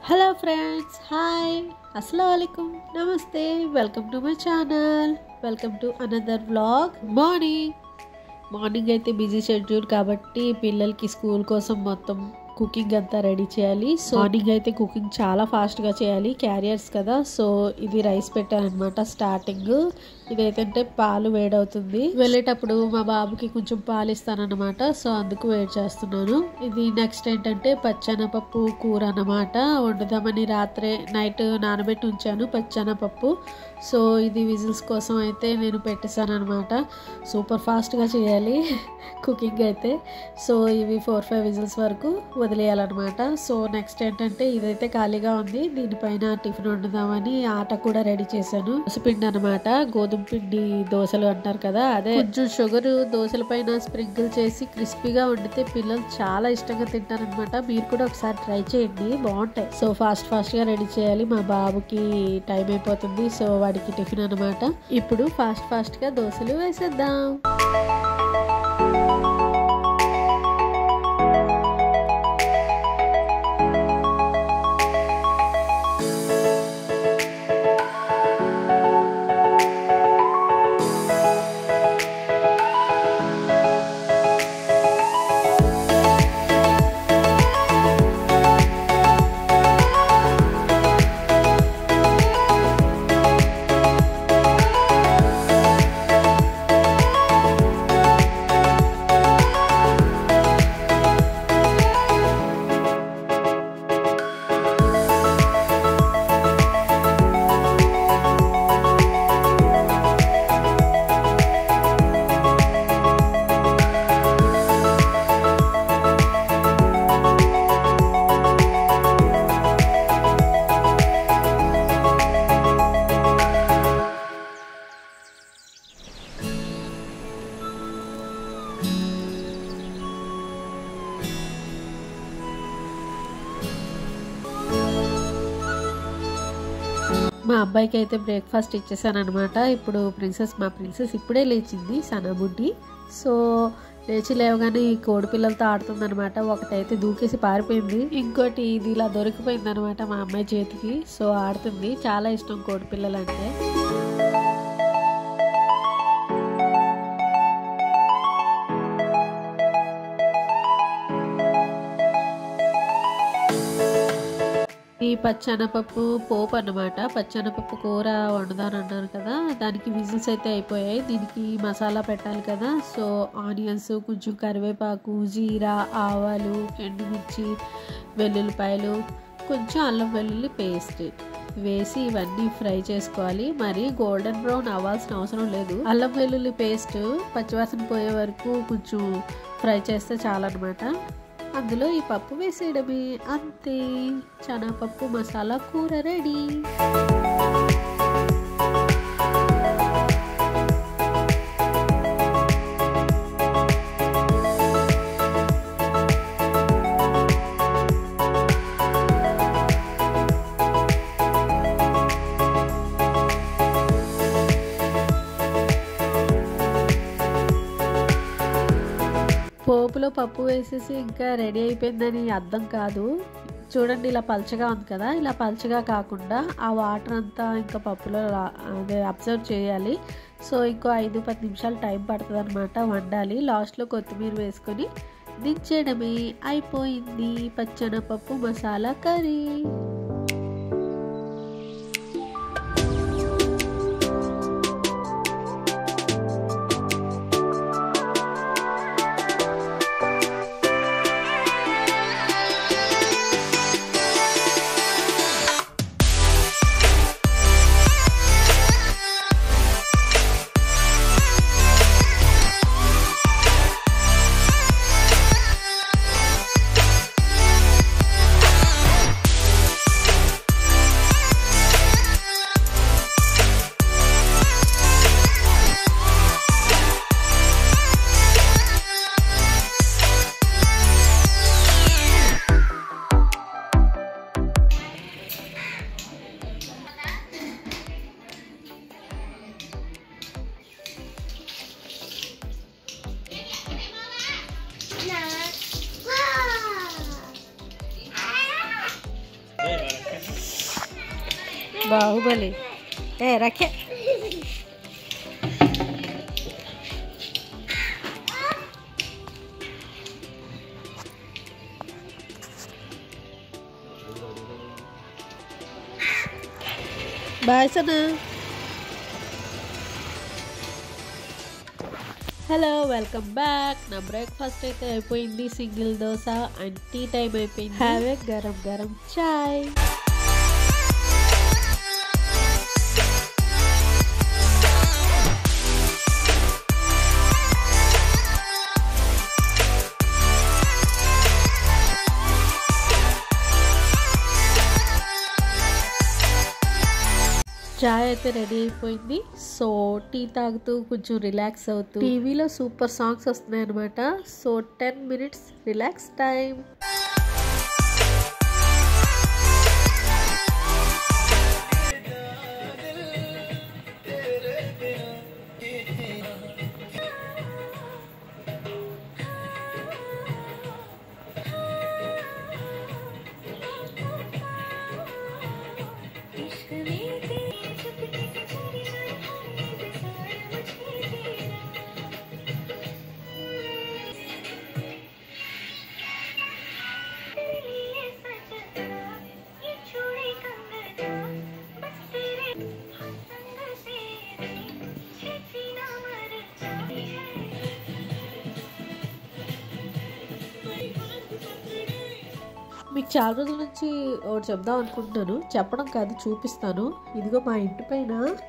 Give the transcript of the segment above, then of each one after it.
hello friends hi అస్సలం నమస్తే welcome to my channel welcome to another vlog morning morning అయితే busy schedule కాబట్టి పిల్లలకి స్కూల్ కోసం మొత్తం కుకింగ్ అంతా రెడీ చేయాలి సో మార్నింగ్ అయితే కుకింగ్ చాలా ఫాస్ట్గా చేయాలి క్యారియర్స్ కదా సో ఇది రైస్ పెట్టాను అనమాట స్టార్టింగ్ ఇదైతే పాలు వేడవుతుంది వెళ్ళేటప్పుడు మా బాబుకి కొంచెం పాలు ఇస్తానన్నమాట సో అందుకు వేడి చేస్తున్నాను ఇది నెక్స్ట్ ఏంటంటే పచ్చనపప్పు కూర అన్నమాట వండుదామని రాత్రే నైట్ నానబెట్టి ఉంచాను పచ్చనపప్పు సో ఇది విజిల్స్ కోసం అయితే నేను పెట్టేశాను అనమాట సూపర్ ఫాస్ట్గా చేయాలి కుకింగ్ అయితే సో ఇవి ఫోర్ ఫైవ్ విజిల్స్ వరకు వదిలేయాలన్నమాట సో నెక్స్ట్ ఏంటంటే ఇదైతే ఖాళీగా ఉంది దీనిపైన టిఫిన్ వండుదామని ఆట కూడా రెడీ చేశాను పిండి అనమాట గోధుమ పిండి దోశలు అంటారు కదా అదే కొంచెం షుగర్ దోశల పైన స్ప్రింకిల్ చేసి క్రిస్పీగా వండితే పిల్లలు చాలా ఇష్టంగా తింటారనమాట మీరు కూడా ఒకసారి ట్రై చేయండి బాగుంటాయి సో ఫాస్ట్ ఫాస్ట్ గా రెడీ చేయాలి మా బాబుకి టైం అయిపోతుంది సో వాడికి టిఫిన్ అనమాట ఇప్పుడు ఫాస్ట్ ఫాస్ట్ గా దోశలు వేసేద్దాం మా అబ్బాయికి అయితే బ్రేక్ఫాస్ట్ ఇచ్చేసాను అనమాట ఇప్పుడు ప్రిన్సెస్ మా ప్రిన్సెస్ ఇప్పుడే లేచింది సనబుడ్డి సో లేచి లేవగానే ఈ కోడి పిల్లలతో ఆడుతుంది అనమాట ఒకటైతే దూకేసి పారిపోయింది ఇంకోటి ఇది ఇలా దొరికిపోయింది అనమాట మా అమ్మాయి చేతికి సో ఆడుతుంది చాలా ఇష్టం కోడి పిల్లలు అంటే ఈ పచ్చనపప్పు పోపు అన్నమాట పచ్చనపప్పు కూర వండుదాని అన్నాను కదా దానికి విజిల్స్ అయితే అయిపోయాయి దీనికి మసాలా పెట్టాలి కదా సో ఆనియన్స్ కొంచెం కరివేపాకు జీరా ఆవాలు ఎండుమిర్చి వెల్లుల్లిపాయలు కొంచెం అల్లం వెల్లుల్లి పేస్ట్ వేసి ఇవన్నీ ఫ్రై చేసుకోవాలి మరి గోల్డెన్ బ్రౌన్ అవ్వాల్సిన అవసరం లేదు అల్లం వెల్లుల్లి పేస్ట్ పచ్చివాసన పోయే వరకు కొంచెం ఫ్రై చేస్తే చాలన్నమాట అందులో ఈ పప్పు వేసేయడమే అంతే పప్పు మసాలా కూర రెడీ పోపులో పప్పు వేసేసి ఇంకా రెడీ అయిపోయిందని అర్థం కాదు చూడండి ఇలా పల్చగా ఉంది కదా ఇలా పల్చగా కాకుండా ఆ వాటర్ అంతా ఇంకా పప్పులో అదే అబ్జర్వ్ చేయాలి సో ఇంకో ఐదు పది నిమిషాలు టైం పడుతుంది అనమాట వండాలి లాస్ట్లో కొత్తిమీర వేసుకొని దించేయడమే అయిపోయింది పచ్చనపప్పు మసాలా కర్రీ బాహుబలి ఏ రకే బాయ్ సనా హలో వెల్కమ్ బ్యాక్ నా బ్రేక్ఫాస్ట్ అయితే అయిపోయింది single dosa and tea time అయిపోయింది హ్యావ్ ఏ గరం గరం చాయ్ చాయ్ అయితే రెడీ అయిపోయింది సో టీ తాగుతూ కొంచెం రిలాక్స్ అవుతూ టీవీలో సూపర్ సాంగ్స్ వస్తున్నాయి అనమాట so ten minutes relax time మీకు చాలా రోజుల నుంచి ఒకటి చెప్దాం అనుకుంటున్నాను చెప్పడం కాదు చూపిస్తాను ఇదిగో మా ఇంటి పైన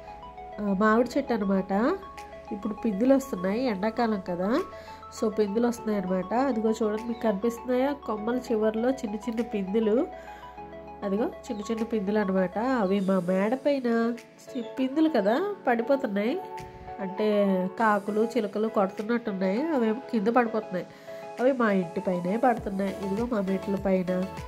ఆ, మామిడి చెట్టు అనమాట ఇప్పుడు పిందులు వస్తున్నాయి ఎండాకాలం కదా సో పిందులు వస్తున్నాయి అనమాట అదిగో చూడండి మీకు కనిపిస్తున్నాయా కొమ్మల చివర్లో చిన్న చిన్న పిందులు అదిగో చిన్న చిన్న పిందులు అనమాట అవి మా మేడ పైన చి- పిందులు కదా పడిపోతున్నాయి అంటే కాకులు చిలుకలు కొడుతున్నట్టున్నాయి అవేమో కింద పడిపోతున్నాయి అవి మా ఇంటి పైనే పడుతున్నాయి ఇదిగో మా మెట్ల పైన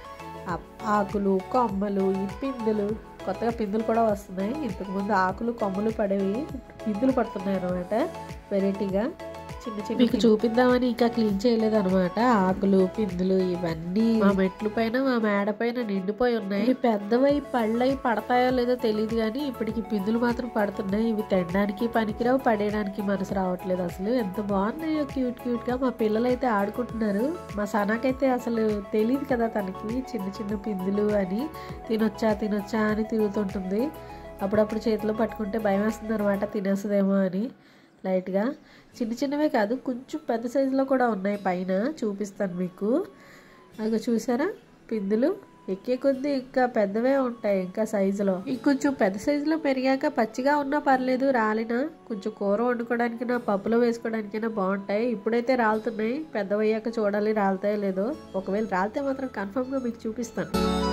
ఆ- ఆకులు కొమ్మలు ఈ పిందులు కొత్తగా పిందులు కూడా వస్తున్నాయి ఇంతకుముందు ఆకులు కొమ్మలు పడేవి పిందులు పడుతున్నాయి అనమాట వెరైటీగా చిన్న చిన్న మీకు చూపిద్దామని ఇంకా క్లీన్ చేయలేదు అనమాట ఆకులు పిందులు ఇవన్నీ మా మెట్ల పైన మా మేడ పైన నిండిపోయి ఉన్నాయి ఇవి పెద్దవై పళ్ళై పడతాయో లేదో తెలియదు కానీ ఇప్పటికి పిందులు మాత్రం పడుతున్నాయి ఇవి తినడానికి పనికిరావు పడేయడానికి మనసు రావట్లేదు అసలు ఎంత బాగున్నాయో క్యూట్ క్యూట్ గా మా పిల్లలు అయితే ఆడుకుంటున్నారు మా సనాకైతే అసలు తెలియదు కదా తనకి చిన్న చిన్న పిందులు అని తినొచ్చా తినొచ్చా అని తిరుగుతుంటుంది అప్పుడప్పుడు చేతిలో పట్టుకుంటే భయం వేస్తుంది అనమాట తినేస్తుందేమో అని లైట్గా చిన్న చిన్నవే కాదు కొంచెం పెద్ద సైజులో కూడా ఉన్నాయి పైన చూపిస్తాను మీకు అదిగో చూసారా పిందులు ఎక్కే కొద్దీ ఇంకా పెద్దవే ఉంటాయి ఇంకా సైజులో ఇంకొంచెం పెద్ద సైజులో పెరిగాక పచ్చిగా ఉన్నా పర్లేదు రాలినా కొంచెం కూర వండుకోవడానికైనా పప్పులో వేసుకోవడానికైనా బాగుంటాయి ఇప్పుడైతే రాలుతున్నాయి పెద్దవయ్యాక చూడాలి రాలుతాయో లేదో ఒకవేళ రాలితే మాత్రం కన్ఫర్మ్గా మీకు చూపిస్తాను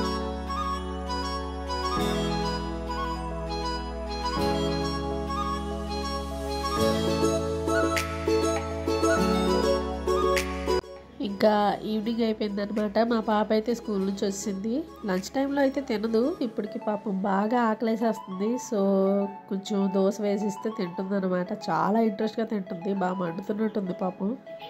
ఇంకా ఈవినింగ్ అయిపోయిందనమాట మా పాప అయితే స్కూల్ నుంచి వచ్చింది లంచ్ టైంలో అయితే తినదు ఇప్పటికి పాపం బాగా ఆకలేసేస్తుంది సో కొంచెం దోశ వేసిస్తే తింటుంది అనమాట చాలా ఇంట్రెస్ట్గా తింటుంది బాగా మండుతున్నట్టుంది పాపం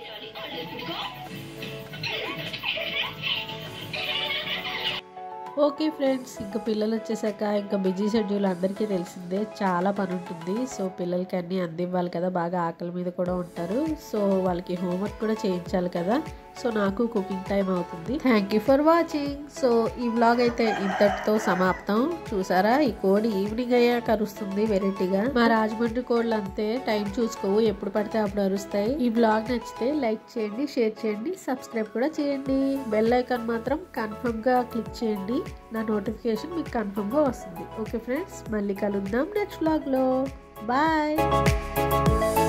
ఓకే ఫ్రెండ్స్ ఇంకా పిల్లలు వచ్చేసాక ఇంకా బిజీ షెడ్యూల్ అందరికీ తెలిసిందే చాలా పని ఉంటుంది సో పిల్లలకి అన్నీ అందివ్వాలి కదా బాగా ఆకలి మీద కూడా ఉంటారు సో వాళ్ళకి హోంవర్క్ కూడా చేయించాలి కదా సో నాకు కుకింగ్ టైం అవుతుంది thank you for watching so ఈ వ్లాగ్ అయితే ఇంతటితో సమాప్తం చూసారా ఈ కోడి ఈవినింగ్ అయ్యాక అరుస్తుంది వెరైటీగా మా రాజమండ్రి కోళ్ళు అంతే టైం చూసుకోవు ఎప్పుడు పడితే అప్పుడు అరుస్తాయి ఈ వ్లాగ్ నచ్చితే లైక్ చేయండి షేర్ చేయండి సబ్స్క్రైబ్ కూడా చేయండి బెల్ ఐకాన్ మాత్రం కన్ఫర్మ్ గా క్లిక్ చేయండి నా నోటిఫికేషన్ మీకు కన్ఫర్మ్ గా వస్తుంది ఓకే ఫ్రెండ్స్ మళ్ళీ కలుద్దాం నెక్స్ట్ వ్లాగ్ లో బాయ్